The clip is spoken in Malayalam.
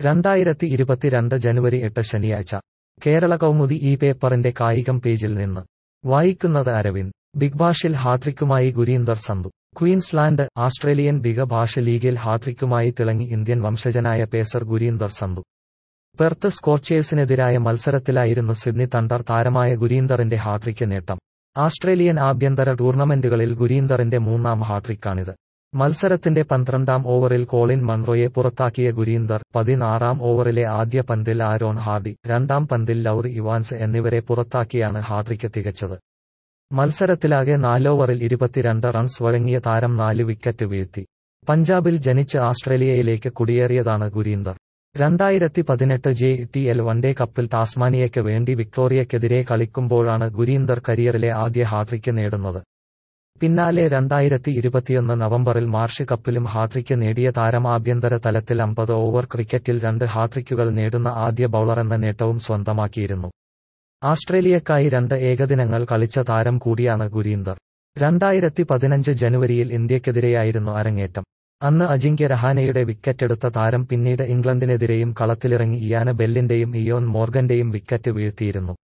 രണ്ടായിരത്തി ഇരുപത്തിരണ്ട് ജനുവരി എട്ട് ശനിയാഴ്ച കേരള കൗമുദി ഈ പേപ്പറിന്റെ കായികം പേജിൽ നിന്ന് വായിക്കുന്നത് അരവിന്ദ് ബിഗ് ബാഷിൽ ഹാട്രിക്കുമായി Gurinder Sandhu Queensland Australian big bash ലീഗിൽ ഹാട്രിക്കുമായി തിളങ്ങി ഇന്ത്യൻ വംശജനായ പേസർ ഗുരീന്ദർ സന്ധു പെർത്ത് സ്കോച്ചേഴ്സിനെതിരായ മത്സരത്തിലായിരുന്നു സിഡ്നി തണ്ടർ താരമായ ഗുരീന്ദറിന്റെ ഹാട്രിക്ക് നേട്ടം ആസ്ട്രേലിയൻ ആഭ്യന്തര ടൂർണമെന്റുകളിൽ ഗുരീന്ദറിന്റെ മൂന്നാം ഹാട്രിക്കാണിത് മത്സരത്തിന്റെ പന്ത്രണ്ടാം ഓവറിൽ കോളിൻ മൺറോയെ പുറത്താക്കിയ ഗുരീന്ദർ പതിനാറാം ഓവറിലെ ആദ്യ പന്തിൽ ആരോൺ ഹാർഡി രണ്ടാം പന്തിൽ ലൌറി ഇവാൻസ് എന്നിവരെ പുറത്താക്കിയാണ് ഹാട്രിക്ക് തികച്ചത് മത്സരത്തിലാകെ നാലോവറിൽ ഇരുപത്തിരണ്ട് റൺസ് വഴങ്ങിയ താരം നാല് വിക്കറ്റ് വീഴ്ത്തി പഞ്ചാബിൽ ജനിച്ച് ആസ്ട്രേലിയയിലേക്ക് കുടിയേറിയതാണ് ഗുരീന്ദർ രണ്ടായിരത്തി പതിനെട്ട് ജെ ടി എൽ വൺഡേ കപ്പിൽ ടാസ്മാനിയയ്ക്ക് വേണ്ടി വിക്ടോറിയയ്ക്കെതിരെ കളിക്കുമ്പോഴാണ് ഗുരീന്ദർ കരിയറിലെ ആദ്യ ഹാട്രിക്ക് നേടുന്നത് പിന്നാലെ രണ്ടായിരത്തി ഇരുപത്തിയൊന്ന് നവംബറിൽ മാർഷ് കപ്പിലും ഹാട്രിക്ക് നേടിയ താരം ആഭ്യന്തര തലത്തിൽ അമ്പത് ഓവർ ക്രിക്കറ്റിൽ രണ്ട് ഹാട്രിക്കുകൾ നേടുന്ന ആദ്യ ബൌളറെന്ന നേട്ടവും സ്വന്തമാക്കിയിരുന്നു ആസ്ട്രേലിയക്കായി രണ്ട് ഏകദിനങ്ങൾ കളിച്ച താരം കൂടിയാണ് ഗുരീന്ദർ രണ്ടായിരത്തി പതിനഞ്ച് ജനുവരിയിൽ ഇന്ത്യക്കെതിരെയായിരുന്നു അരങ്ങേറ്റം അന്ന് അജിങ്ക്യ രഹാനെയുടെ വിക്കറ്റെടുത്ത താരം പിന്നീട് ഇംഗ്ലണ്ടിനെതിരെയും കളത്തിലിറങ്ങി ഇയാന ബെല്ലിന്റെയും ഇയോൻ മോർഗന്റെയും വിക്കറ്റ് വീഴ്ത്തിയിരുന്നു